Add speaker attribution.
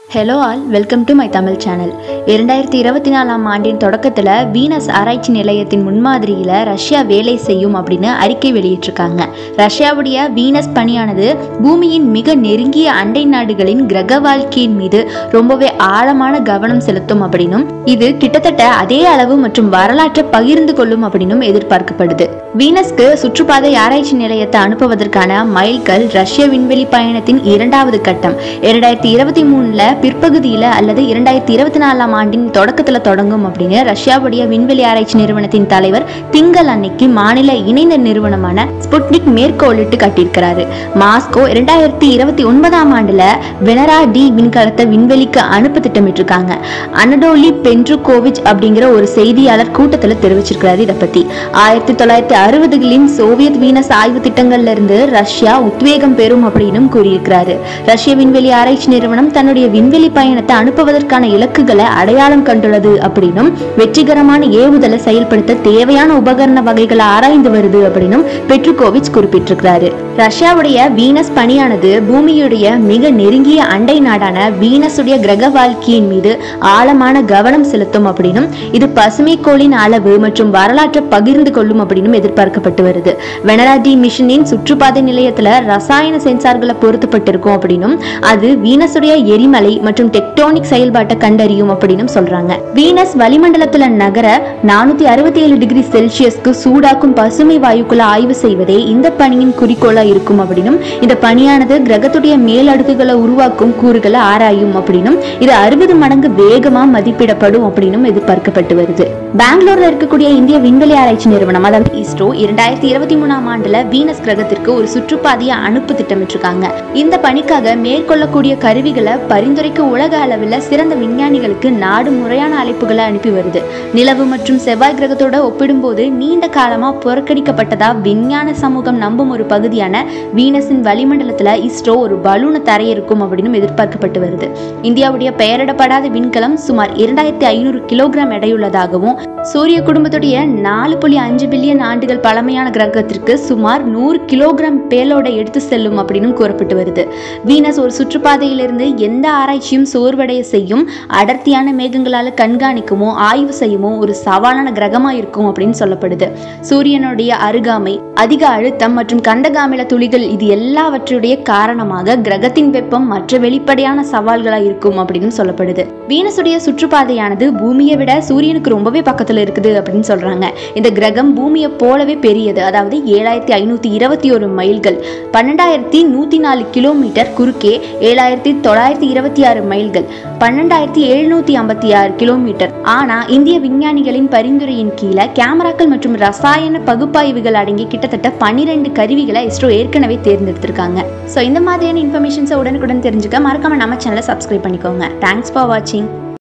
Speaker 1: hello all welcome to my Tamil channel இரண்டாயிரத்தி இருபத்தி நாலாம் ஆண்டின் தொடக்கத்தில் வீனஸ் ஆராய்ச்சி நிலையத்தின் முன்மாதிரியில் ரஷ்யா வேலை செய்யும் அப்படின்னு அறிக்கை வெளியிட்டிருக்காங்க ரஷ்யாவுடைய வீனஸ் பணியானது பூமியின் மிக நெருங்கிய அண்டை நாடுகளின் கிரக வாழ்க்கையின் மீது ரொம்பவே ஆழமான கவனம் செலுத்தும் அப்படின்னும் இது கிட்டத்தட்ட அதே அளவு மற்றும் வரலாற்றை பகிர்ந்து கொள்ளும் அப்படின்னும் எதிர்பார்க்கப்படுது வீனஸ்க்கு சுற்றுப்பாதை ஆராய்ச்சி நிலையத்தை அனுப்புவதற்கான மைல்கல் ரஷ்ய விண்வெளி பயணத்தின் இரண்டாவது கட்டம் இரண்டாயிரத்தி இருபத்தி மூணுல பிற்பகுதியில அல்லது இரண்டாயிரத்தி இருபத்தி நாலாம் ஆண்டின் தொடக்கத்துல தொடங்கும் அப்படின்னு ரஷ்யாவுடைய விண்வெளி ஆராய்ச்சி நிறுவனத்தின் தலைவர் திங்கள் அன்னைக்கு மாநில இணைந்த நிறுவனமான ஸ்புட்னிக் மேற்கோளிட்டு கட்டியிருக்கிறாரு மாஸ்கோ இரண்டாயிரத்தி இருபத்தி ஒன்பதாம் ஆண்டுல வெனரா டி விண்கலத்தை விண்வெளிக்கு அனுப்ப திட்டமிட்டிருக்காங்க அனடோலி பென்ட்ருகோவிச் அப்படிங்கிற ஒரு செய்தியாளர் கூட்டத்துல தெரிவிச்சிருக்கிறாரு இதை பத்தி ஆயிரத்தி தொள்ளாயிரத்தி அறுபதுகளின் சோவியத் வீனஸ் ஆய்வு திட்டங்கள்ல இருந்து ரஷ்யா உத்வேகம் பெறும் அப்படின்னும் கூறியிருக்கிறாரு ரஷ்ய விண்வெளி ஆராய்ச்சி நிறுவனம் தன்னுடைய விண்வெளி பயணத்தை அனுப்புவதற்கான இலக்குகளை அடையாளம் கண்டுள்ளது அப்படின்னும் வெற்றிகரமான ஏவுதலை செயல்படுத்த தேவையான உபகரண வகைகளை ஆராய்ந்து வருது அப்படின்னும் பெட்ருகோவிச் குறிப்பிட்டிருக்கிறாரு ரஷ்யாவுடைய வீனஸ் பணியானது பூமியுடைய மிக நெருங்கிய அண்டை நாடான வீனஸுடைய கிரக வாழ்க்கையின் மீது ஆழமான கவனம் செலுத்தும் அப்படின்னும் இது பசுமை கோளின் அளவு மற்றும் வரலாற்றை பகிர்ந்து கொள்ளும் அப்படின்னும் எதிர்பார்க்கப்பட்டு வருது வெனரா டி மிஷனின் சுற்றுப்பாதை நிலையத்துல ரசாயன சென்சார்களை பொருத்தப்பட்டிருக்கும் அப்படின்னும் அது வீனஸுடைய எரிமலை மற்றும் டெக்டோனிக் செயல்பாட்டை கண்டறியும் அப்படின்னும் சொல்றாங்க வீனஸ் வளிமண்டலத்துல நகர நானூத்தி அறுபத்தி ஏழு டிகிரி செல்சியஸ்க்கு சூடாக்கும் பசுமை வாயுக்களை ஆய்வு செய்வதே இந்த பணியின் குறிக்கோளா இருக்கும் அப்படின்னும் இந்த பணியானது கிரகத்துடைய மேல் அடுக்குகளை உருவாக்கும் கூறுகளை ஆராயும் அப்படின்னும் இது அறுபது மடங்கு வேகமா மதிப்பிடப்படும் அப்படின்னும் எதிர்பார்க்கப்பட்டு வருது பெங்களூர்ல இருக்கக்கூடிய இந்திய விண்வெளி ஆராய்ச்சி நிறுவனம் அதாவது இஸ்ரோ இரண்டாயிரத்தி இருபத்தி மூணாம் ஆண்டுல வீனஸ் கிரகத்திற்கு ஒரு சுற்றுப்பாதையை அனுப்ப திட்டமிட்டிருக்காங்க இந்த பணிக்காக மேற்கொள்ளக்கூடிய கருவிகளை பரிந்துரைக்க உலக அளவில் சிறந்த விஞ்ஞானிகளுக்கு நாடு முறையான அழைப்புகளை அனுப்பி வருது நிலவு மற்றும் செவ்வாய் கிரகத்தோட ஒப்பிடும்போது நீண்ட காலமா புறக்கணிக்கப்பட்டதா விஞ்ஞான சமூகம் நம்பும் ஒரு பகுதியான வீனஸின் வளிமண்டலத்துல இஸ்ரோ ஒரு பலூனை தரையிறக்கும் அப்படின்னு எதிர்பார்க்கப்பட்டு வருது இந்தியாவுடைய பெயரிடப்படாத விண்கலம் சுமார் இரண்டாயிரத்தி ஐநூறு கிலோகிராம் எடையுள்ளதாகவும் சூரிய குடும்பத்துடைய நாலு புள்ளி அஞ்சு பில்லியன் ஆண்டுகள் பழமையான கிரகத்திற்கு சுமார் நூறு கிலோகிராம் பேலோட எடுத்து செல்லும் அப்படின்னு கூறப்பட்டு வருது வீனஸ் ஒரு சுற்றுப்பாதையிலிருந்து எந்த ஆராய்ச்சியும் சோர்வடைய செய்யும் அடர்த்தியான மேகங்களால் கண்காணிக்குமோ ஆய்வு செய்யுமோ ஒரு சவாலான கிரகமா இருக்கும் அப்படின்னு சொல்லப்படுது சூரியனுடைய அருகாமை அதிக அழுத்தம் மற்றும் கண்டகாமில துளிகள் இது எல்லாவற்றுடைய காரணமாக கிரகத்தின் வெப்பம் மற்ற வெளிப்படையான சவால்களா இருக்கும் அப்படின்னு சொல்லப்படுது வீனஸுடைய சுற்றுப்பாதையானது பூமியை விட சூரியனுக்கு ரொம்பவே பக்கத்துல இருக்குது அப்படின்னு சொல்றாங்க இந்த கிரகம் பூமியை போலவே பெரியது அதாவது ஏழாயிரத்தி ஐநூத்தி இருபத்தி ஒரு மைல்கள் பன்னெண்டாயிரத்தி நூத்தி நாலு கிலோமீட்டர் குறுக்கே ஏழாயிரத்தி தொள்ளாயிரத்தி இருபத்தி ஆறு மைல்கள் பன்னெண்டாயிரத்தி எழுநூத்தி ஐம்பத்தி ஆறு கிலோமீட்டர் ஆனா இந்திய விஞ்ஞானிகளின் பரிந்துரையின் கீழே கேமராக்கள் மற்றும் ரசாயன பகுப்பாய்வுகள் அடங்கி கிட்டத்தட்ட பன்னிரெண்டு கருவிகளை இஸ்ரோ ஏற்கனவே தேர்ந்தெடுத்திருக்காங்க ஸோ இந்த மாதிரியான இன்ஃபர்மேஷன்ஸை உடனுக்குடன் தெரிஞ்சுக்க மறக்காம நம்ம சேனலை சப்ஸ்கிரைப் பண்ணிக்கோங்க தேங்க்ஸ் ஃபார் வாட்சிங்